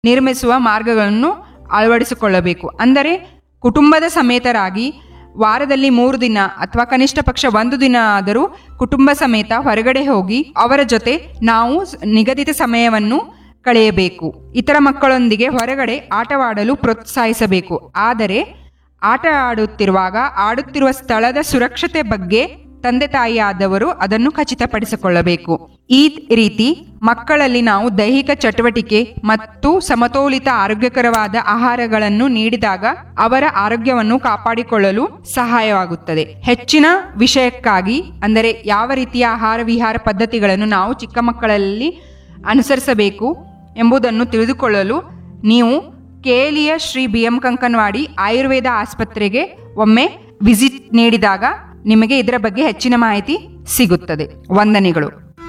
ನಿರ್ಮಿಸುವ ಮಾರ್ಗಗಳನ್ನು ಅಳವಡಿಸಿಕೊಳ್ಳಬೇಕು ಅಂದರೆ ಕುಟುಂಬದ ಸಮೇತರಾಗಿ ವಾರದಲ್ಲಿ ಮೂರು ದಿನ ಅಥವಾ ಕನಿಷ್ಠ ಪಕ್ಷ ಒಂದು ದಿನ ಆದರೂ ಕುಟುಂಬ ಸಮೇತ ಹೊರಗಡೆ ಹೋಗಿ ಅವರ ಜೊತೆ ನಾವು ಸ್- ನಿಗದಿತ ಸಮಯವನ್ನು ಕಳೆಯಬೇಕು ಇತರ ಮಕ್ಕಳೊಂದಿಗೆ ಹೊರಗಡೆ ಆಟವಾಡಲು ಪ್ರೋತ್ಸಾಹಿಸಬೇಕು ಆದರೆ ಆಟ ಆಡುತ್ತಿರುವಾಗ ಆಡುತ್ತಿರುವ ಸ್ಥಳದ ಸುರಕ್ಷತೆ ಬಗ್ಗೆ ತಂದೆ ತಾಯಿಯಾದವರು ಅದನ್ನು ಖಚಿತಪಡಿಸಿಕೊಳ್ಳಬೇಕು ಈ ರೀತಿ ಮಕ್ಕಳಲ್ಲಿ ನಾವು ದೈಹಿಕ ಚಟುವಟಿಕೆ ಮತ್ತು ಸಮತೋಲಿತ ಆರೋಗ್ಯಕರವಾದ ಆಹಾರಗಳನ್ನು ನೀಡಿದಾಗ ಅವರ ಆರೋಗ್ಯವನ್ನು ಕಾಪಾಡಿಕೊಳ್ಳಲು ಸಹಾಯವಾಗುತ್ತದೆ ಹೆಚ್ಚಿನ ವಿಷಯಕ್ಕಾಗಿ ಅಂದರೆ ಯಾವ ರೀತಿಯ ಆಹಾರ ವಿಹಾರ ಪದ್ಧತಿಗಳನ್ನು ನಾವು ಚಿಕ್ಕ ಮಕ್ಕಳಲ್ಲಿ ಅನುಸರಿಸಬೇಕು ಎಂಬುದನ್ನು ತಿಳಿದುಕೊಳ್ಳಲು ನೀವು ಕೇಲಿಯ ಶ್ರೀ ಬಿ ಎಂ ಕಂಕನವಾಡಿ ಆಯುರ್ವೇದ ಆಸ್ಪತ್ರೆಗೆ ಒಮ್ಮೆ ವಿಸಿಟ್ ನೀಡಿದಾಗ ನಿಮಗೆ ಇದರ ಬಗ್ಗೆ ಹೆಚ್ಚಿನ ಮಾಹಿತಿ ಸಿಗುತ್ತದೆ ವಂದನೆಗಳು